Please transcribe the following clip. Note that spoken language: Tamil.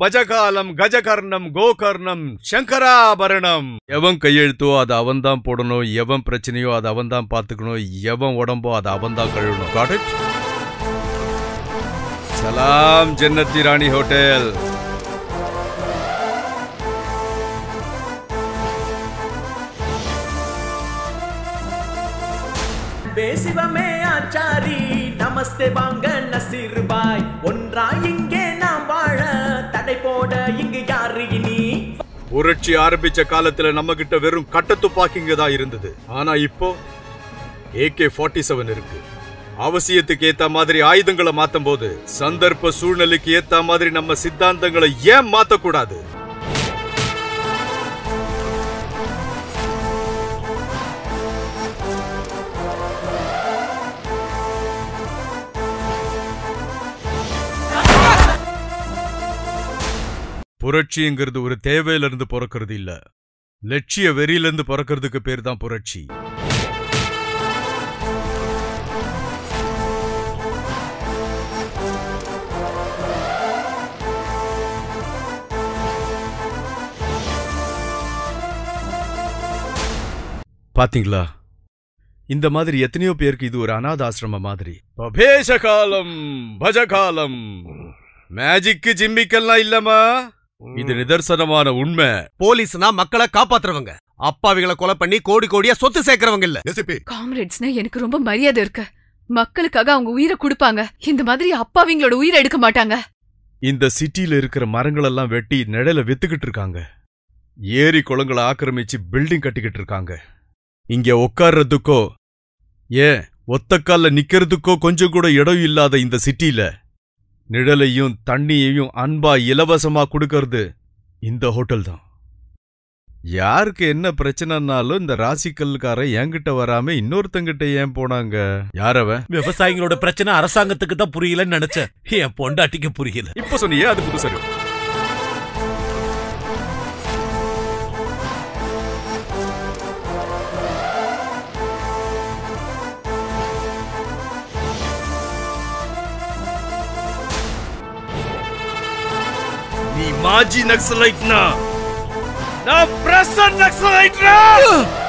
பஜகாலம் கஜகர்ணம் கோகர்ணம் சங்கராபரணம் எவன் கையெழுத்தோ அதை அவன் தான் போடணும் எவன் பிரச்சனையோ அதை அவன் தான் பார்த்துக்கணும் எவன் உடம்போ அதை அவன் தான் கழுவணும் Got it? சலாம் ஜன்னத்தி ராணி ஹோட்டல் பேசிவமே ஆச்சாரி நமஸ்தே வாங்க நசீர் பாய் ஒன்றா இங்கே நாம் வாழ தடை போட இங்கு யாரு இனி புரட்சி ஆரம்பிச்ச காலத்துல நம்ம கிட்ட வெறும் கட்ட துப்பாக்கிங்க தான் இருந்தது ஆனா இப்போ ஏகே ஃபார்ட்டி செவன் இருக்கு அவசியத்துக்கு ஏத்த மாதிரி ஆயுதங்களை மாத்தும் போது சந்தர்ப்ப சூழ்நிலைக்கு ஏத்த மாதிரி நம்ம சித்தாந்தங்களை ஏன் மாத்தக்கூடாது புரட்சிங்கிறது ஒரு தேவையில இருந்து பிறக்கிறது இல்ல லட்சிய வெறியில இருந்து பிறக்கிறதுக்கு பேர் தான் புரட்சி பாத்தீங்களா இந்த மாதிரி எத்தனையோ பேருக்கு இது ஒரு அனாத ஆசிரம மாதிரி பபேஷ காலம் பஜகாலம் மேஜிக்கு ஜிம்மிக்கெல்லாம் இல்லமா இது நிதர்சனமான உண்மை போலீஸ்னா மக்களை காப்பாத்துறவங்க அப்பாவிகளை கொலை பண்ணி கோடி கோடியா சொத்து சேர்க்கறவங்க இல்ல காம்ரேட்ஸ்னா எனக்கு ரொம்ப மரியாதை இருக்கு மக்களுக்காக அவங்க உயிரை கொடுப்பாங்க இந்த மாதிரி அப்பாவிங்களோட உயிரை எடுக்க மாட்டாங்க இந்த சிட்டில இருக்கிற மரங்களெல்லாம் வெட்டி நிழல வித்துக்கிட்டு இருக்காங்க ஏரி குளங்களை ஆக்கிரமிச்சு பில்டிங் கட்டிக்கிட்டு இருக்காங்க இங்க உட்கார்றதுக்கோ ஏன் ஒத்தக்கால்ல நிக்கிறதுக்கோ கொஞ்சம் கூட இடம் இல்லாத இந்த சிட்டில நிழலையும் தண்ணியையும் அன்பா இலவசமா கொடுக்கறது இந்த ஹோட்டல் தான் யாருக்கு என்ன பிரச்சனைனாலும் இந்த ராசிக்கல்காரன் என்கிட்ட வராம இன்னொருத்தங்கிட்ட ஏன் போனாங்க யாரவன் விவசாயிகளோட பிரச்சனை அரசாங்கத்துக்கு தான் புரியலன்னு நினைச்சேன் என் பொண்டாட்டிக்கு புரியல இப்ப சொன்னியே அது புது சரி நீ மாஜி நக்சலைட்னா நான் பிரசன்ட் நக்சலைட்னா